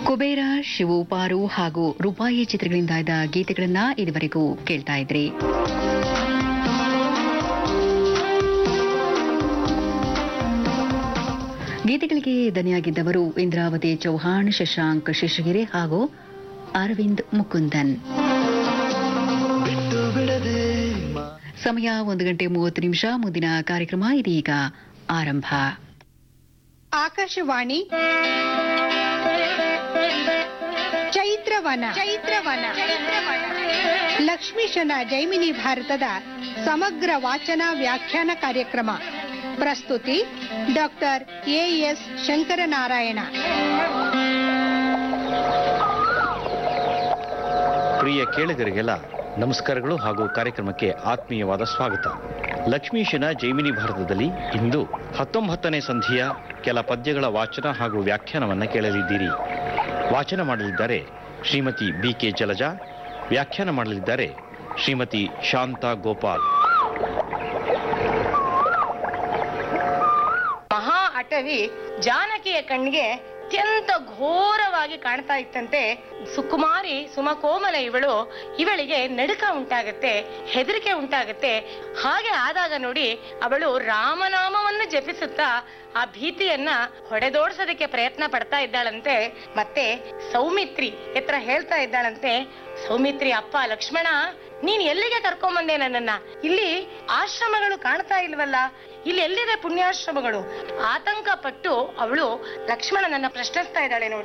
ಕುಬೇರ ಶಿವು ಪಾರು ಹಾಗೂ ರೂಪಾಯಿ ಚಿತ್ರಗಳಿಂದ ಆಯ್ದ ಗೀತೆಗಳನ್ನ ಇದುವರೆಗೂ ಕೇಳ್ತಾ ಇದ್ರಿ ಗೀತೆಗಳಿಗೆ ದನಿಯಾಗಿದ್ದವರು ಇಂದ್ರಾವತಿ ಚೌಹಾಣ್ ಶಶಾಂಕ್ ಶೇಷಗಿರಿ ಹಾಗೂ ಅರವಿಂದ್ ಮುಕುಂದನ್ ಸಮಯ ಒಂದು ಗಂಟೆ ಮೂವತ್ತು ನಿಮಿಷ ಮುಂದಿನ ಕಾರ್ಯಕ್ರಮ ಇದೀಗ ಆರಂಭ ಆಕಾಶವಾಣಿ ಚೈತ್ರವನ ಚೈತ್ರವನ ಲಕ್ಷ್ಮೀಶನ ಜೈಮಿನಿ ಭಾರತದ ಸಮಗ್ರ ವಾಚನ ವ್ಯಾಖ್ಯಾನ ಕಾರ್ಯಕ್ರಮ ಪ್ರಸ್ತುತಿ ಡಾಕ್ಟರ್ ಎಎಸ್ ಶಂಕರನಾರಾಯಣ ಪ್ರಿಯ ಕೇಳಿಗರಿಗೆಲ್ಲ ನಮಸ್ಕಾರಗಳು ಹಾಗೂ ಕಾರ್ಯಕ್ರಮಕ್ಕೆ ಆತ್ಮೀಯವಾದ ಸ್ವಾಗತ ಲಕ್ಷ್ಮೀಶನ ಜೈಮಿನಿ ಭಾರತದಲ್ಲಿ ಇಂದು ಹತ್ತೊಂಬತ್ತನೇ ಸಂಧಿಯ ಕೆಲ ಪದ್ಯಗಳ ವಾಚನ ಹಾಗೂ ವ್ಯಾಖ್ಯಾನವನ್ನ ಕೇಳಲಿದ್ದೀರಿ ವಾಚನ ಮಾಡಲಿದ್ದಾರೆ ಶ್ರೀಮತಿ ಬಿ ಕೆ ಜಲಜಾ ವ್ಯಾಖ್ಯಾನ ಮಾಡಲಿದ್ದಾರೆ ಶ್ರೀಮತಿ ಶಾಂತಾ ಗೋಪಾಲ್ ಮಹಾ ಅಟವಿ ಜಾನಕಿಯ ಕಣ್ಣಿಗೆ ಅತ್ಯಂತ ಘೋರವಾಗಿ ಕಾಣ್ತಾ ಇತ್ತಂತೆ ಸುಕುಮಾರಿ ಸುಮಕೋಮಲ ಇವಳು ಇವಳಿಗೆ ನಡುಕ ಉಂಟಾಗತ್ತೆ ಹೆದರಿಕೆ ಉಂಟಾಗತ್ತೆ ಹಾಗೆ ಆದಾಗ ನೋಡಿ ಅವಳು ರಾಮನಾಮವನ್ನು ಜಪಿಸುತ್ತಾ ಆ ಭೀತಿಯನ್ನ ಹೊಡೆದೋಡ್ಸೋದಕ್ಕೆ ಪ್ರಯತ್ನ ಪಡ್ತಾ ಇದ್ದಾಳಂತೆ ಮತ್ತೆ ಸೌಮಿತ್ರಿ ಎತ್ರ ಹೇಳ್ತಾ ಇದ್ದಾಳಂತೆ ಸೌಮಿತ್ರಿ ಅಪ್ಪ ಲಕ್ಷ್ಮಣ ನೀನ್ ಎಲ್ಲಿಗೆ ಕರ್ಕೊಂಬಂದೆ ನನ್ನನ್ನ ಇಲ್ಲಿ ಆಶ್ರಮಗಳು ಕಾಣ್ತಾ ಇಲ್ವಲ್ಲ ಇಲ್ಲಿ ಎಲ್ಲಿದೆ ಪುಣ್ಯಾಶ್ರಮಗಳು ಆತಂಕ ಪಟ್ಟು ಅವಳು ಲಕ್ಷ್ಮಣನನ್ನ ಪ್ರಶ್ನಿಸ್ತಾ ಇದ್ದಾಳೆ ನೋಡಿ